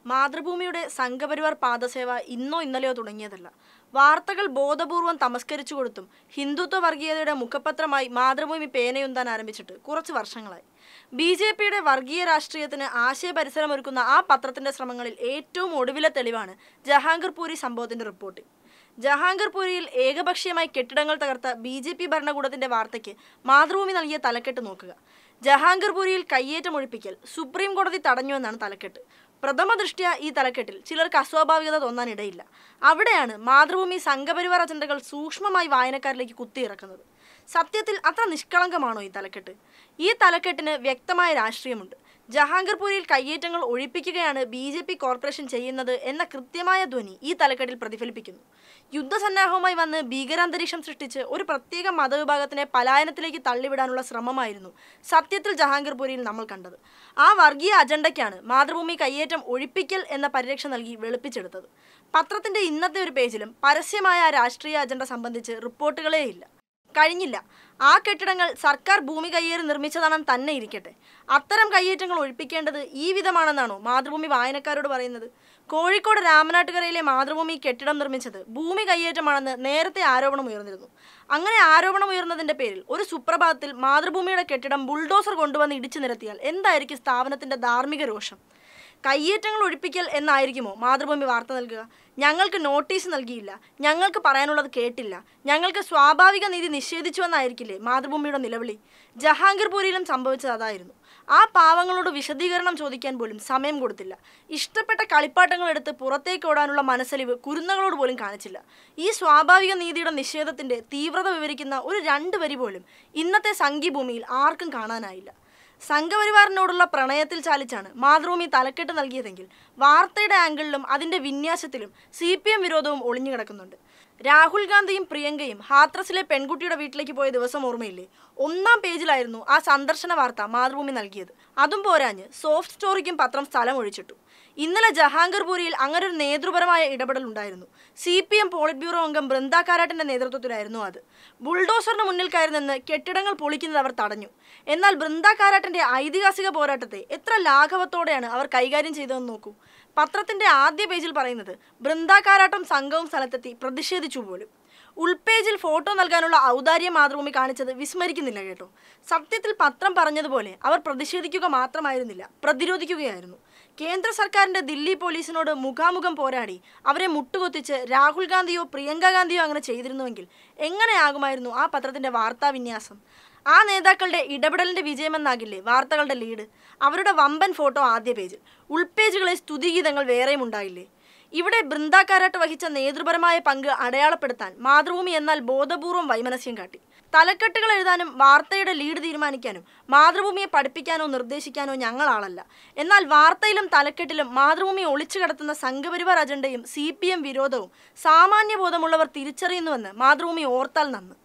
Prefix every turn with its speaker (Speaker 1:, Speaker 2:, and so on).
Speaker 1: മാതൃഭൂമിയുടെ സംഘപരിവാർ പാദസേവ ഇന്നോ ഇന്നലെയോ തുടങ്ങിയതല്ല വാർത്തകൾ ബോധപൂർവം തമസ്കരിച്ചു കൊടുത്തും ഹിന്ദുത്വ വർഗീയതയുടെ മുഖപത്രമായി മാതൃഭൂമി പേനയുന്താൻ ആരംഭിച്ചിട്ട് കുറച്ച് വർഷങ്ങളായി ബി ജെ പിയുടെ വർഗീയ രാഷ്ട്രീയത്തിന് ആശയപരിസരമൊരുക്കുന്ന ആ പത്രത്തിന്റെ ശ്രമങ്ങളിൽ ഏറ്റവും ഒടുവിലെ തെളിവാണ് ജഹാംഗീർ പൂരി സംഭവത്തിന്റെ റിപ്പോർട്ടിംഗ് ജഹാംഗീർ പൂരിയിൽ ഏകപക്ഷീയമായി കെട്ടിടങ്ങൾ തകർത്ത ബി ജെ പി ഭരണകൂടത്തിന്റെ വാർത്തയ്ക്ക് മാതൃഭൂമി നൽകിയ തലക്കെട്ട് നോക്കുക ജഹാംഗീർ പൂരിയിൽ കയ്യേറ്റം ഒഴിപ്പിക്കൽ സുപ്രീം കോടതി തടഞ്ഞു എന്നാണ് തലക്കെട്ട് പ്രഥമ ദൃഷ്ട്യാ ഈ തലക്കെട്ടിൽ ചിലർക്ക് അസ്വാഭാവികത തോന്നാനിടയില്ല അവിടെയാണ് മാതൃഭൂമി സംഘപരിവാർ അജണ്ടകൾ സൂക്ഷ്മമായി വായനക്കാരിലേക്ക് കുത്തിയിറക്കുന്നത് സത്യത്തിൽ അത്ര നിഷ്കളങ്കമാണോ ഈ തലക്കെട്ട് ഈ തലക്കെട്ടിന് വ്യക്തമായ രാഷ്ട്രീയമുണ്ട് ജഹാംഗീർപൂരിൽ കയ്യേറ്റങ്ങൾ ഒഴിപ്പിക്കുകയാണ് ബി ജെ പി കോർപ്പറേഷൻ ചെയ്യുന്നത് എന്ന കൃത്യമായ ധ്വനി ഈ തലക്കെട്ടിൽ പ്രതിഫലിപ്പിക്കുന്നു യുദ്ധസന്നാഹവുമായി വന്ന് ഭീകരാന്തരീക്ഷം സൃഷ്ടിച്ച് ഒരു പ്രത്യേക മതവിഭാഗത്തിനെ പലായനത്തിലേക്ക് തള്ളിവിടാനുള്ള ശ്രമമായിരുന്നു സത്യത്തിൽ ജഹാംഗീർപൂരിയിൽ നമ്മൾ കണ്ടത് ആ വർഗീയ അജണ്ടയ്ക്കാണ് മാതൃഭൂമി കയ്യേറ്റം ഒഴിപ്പിക്കൽ എന്ന പരിരക്ഷ നൽകി വെളുപ്പിച്ചെടുത്തത് പത്രത്തിന്റെ ഇന്നത്തെ ഒരു പേജിലും പരസ്യമായ ആ രാഷ്ട്രീയ അജണ്ട സംബന്ധിച്ച് റിപ്പോർട്ടുകളേ ഇല്ല കഴിഞ്ഞില്ല ആ കെട്ടിടങ്ങൾ സർക്കാർ ഭൂമി കയ്യേറി നിർമ്മിച്ചതാണെന്ന് തന്നെ ഇരിക്കട്ടെ അത്തരം കയ്യേറ്റങ്ങൾ ഒഴിപ്പിക്കേണ്ടത് ഈ വിധമാണെന്നാണോ മാതൃഭൂമി വായനക്കാരോട് പറയുന്നത് കോഴിക്കോട് രാമനാട്ടുകരയിലെ മാതൃഭൂമി കെട്ടിടം നിർമ്മിച്ചത് ഭൂമി കയ്യേറ്റമാണെന്ന് നേരത്തെ ആരോപണം ഉയർന്നിരുന്നു അങ്ങനെ ആരോപണം ഉയർന്നതിന്റെ പേരിൽ ഒരു സുപ്രഭാതത്തിൽ മാതൃഭൂമിയുടെ കെട്ടിടം ബുൾഡോസർ കൊണ്ടുവന്ന് ഇടിച്ചു നിരത്തിയാൽ എന്തായിരിക്കും സ്ഥാപനത്തിന്റെ ധാർമ്മിക രോഷം കയ്യേറ്റങ്ങൾ ഒഴിപ്പിക്കൽ എന്നായിരിക്കുമോ മാതൃഭൂമി വാർത്ത നൽകുക ഞങ്ങൾക്ക് നോട്ടീസ് നൽകിയില്ല ഞങ്ങൾക്ക് പറയാനുള്ളത് കേട്ടില്ല ഞങ്ങൾക്ക് സ്വാഭാവിക നീതി നിഷേധിച്ചുവെന്നായിരിക്കില്ലേ മാതൃഭൂമിയുടെ നിലവിളി ജഹാംഗീർപൂരിലും സംഭവിച്ചത് അതായിരുന്നു ആ പാവങ്ങളോട് വിശദീകരണം ചോദിക്കാൻ പോലും സമയം കൊടുത്തില്ല ഇഷ്ടപ്പെട്ട കളിപ്പാട്ടങ്ങൾ എടുത്ത് പുറത്തേക്ക് ഓടാനുള്ള മനസ്സലിവ് കുരുന്നകളോട് പോലും കാണിച്ചില്ല ഈ സ്വാഭാവിക നീതിയുടെ നിഷേധത്തിന്റെ തീവ്രത വിവരിക്കുന്ന ഒരു രണ്ട് വരി പോലും ഇന്നത്തെ സംഘീഭൂമിയിൽ ആർക്കും കാണാനായില്ല സംഘപരിവാറിനോടുള്ള പ്രണയത്തിൽ ചാലിച്ചാണ് മാതൃഭൂമി തലക്കെട്ട് നൽകിയതെങ്കിൽ വാർത്തയുടെ ആംഗിളിലും അതിന്റെ വിന്യാസത്തിലും സി പി എം വിരോധവും ഒളിഞ്ഞു കിടക്കുന്നുണ്ട് രാഹുൽ ഗാന്ധിയും പ്രിയങ്കയും ഹാത്രസിലെ പെൺകുട്ടിയുടെ വീട്ടിലേക്ക് പോയ ദിവസം ഓർമ്മയില്ലേ ഒന്നാം പേജിലായിരുന്നു ആ സന്ദർശന വാർത്ത മാതൃഭൂമി നൽകിയത് അതും പോരാഞ്ഞ് സോഫ്റ്റ് സ്റ്റോറിക്കും പത്രം സ്ഥലം ഒഴിച്ചിട്ടു ഇന്നലെ ജഹാംഗീർപൂരിയിൽ അങ്ങനെ ഒരു നേതൃപരമായ ഇടപെടൽ ഉണ്ടായിരുന്നു C P M politburo അംഗം ബൃന്ദ കാരാട്ടിന്റെ നേതൃത്വത്തിലായിരുന്നു അത് ബുൾഡോസറിന് മുന്നിൽ കയറി നിന്ന് കെട്ടിടങ്ങൾ പൊളിക്കുന്നത് അവർ തടഞ്ഞു എന്നാൽ ബൃന്ദ കാരാട്ടിന്റെ ഐതിഹാസിക പോരാട്ടത്തെ എത്ര ലാഘവത്തോടെയാണ് അവർ കൈകാര്യം ചെയ്തതെന്ന് നോക്കൂ പത്രത്തിന്റെ ആദ്യ പേജിൽ പറയുന്നത് ബൃന്ദ കാരാട്ടും സംഘവും സ്ഥലത്തെത്തി പ്രതിഷേധിച്ചു പോലും ഉൾപേജിൽ ഫോട്ടോ നൽകാനുള്ള ഔദാര്യം മാതൃഭൂമി കാണിച്ചത് വിസ്മരിക്കുന്നില്ല കേട്ടോ സത്യത്തിൽ പത്രം പറഞ്ഞതുപോലെ അവർ പ്രതിഷേധിക്കുക മാത്രമായിരുന്നില്ല പ്രതിരോധിക്കുകയായിരുന്നു കേന്ദ്ര സർക്കാരിന്റെ ദില്ലി പോലീസിനോട് മുഖാമുഖം പോരാടി അവരെ മുട്ടുകൊത്തിച്ച് രാഹുൽ ഗാന്ധിയോ പ്രിയങ്ക ഗാന്ധിയോ അങ്ങനെ ചെയ്തിരുന്നുവെങ്കിൽ എങ്ങനെയാകുമായിരുന്നു ആ പത്രത്തിന്റെ വാർത്താവിന്യാസം ആ നേതാക്കളുടെ ഇടപെടലിന്റെ വിജയമെന്നാകില്ലേ വാർത്തകളുടെ ലീഡ് അവരുടെ വമ്പൻ ഫോട്ടോ ആദ്യ പേജിൽ ഉൾപേജുകളിൽ സ്തുതിഗീതങ്ങൾ വേറെയും ഉണ്ടായില്ലേ ഇവിടെ ബൃന്ദാക്കാരാട്ട് വഹിച്ച നേതൃപരമായ പങ്ക് അടയാളപ്പെടുത്താൻ മാതൃഭൂമി എന്നാൽ ബോധപൂർവം വൈമനസ്യം കാട്ടി തലക്കെട്ടുകൾ എഴുതാനും വാർത്തയുടെ ലീഡ് തീരുമാനിക്കാനും മാതൃഭൂമിയെ പഠിപ്പിക്കാനോ നിർദ്ദേശിക്കാനോ ഞങ്ങളാളല്ല എന്നാൽ വാർത്തയിലും തലക്കെട്ടിലും മാതൃഭൂമി ഒളിച്ചു കടത്തുന്ന സംഘപരിവാർ അജണ്ടയും സി പി എം വിരോധവും സാമാന്യബോധമുള്ളവർ തിരിച്ചറിയുന്നുവെന്ന് മാതൃഭൂമി ഓർത്താൽ നന്ന്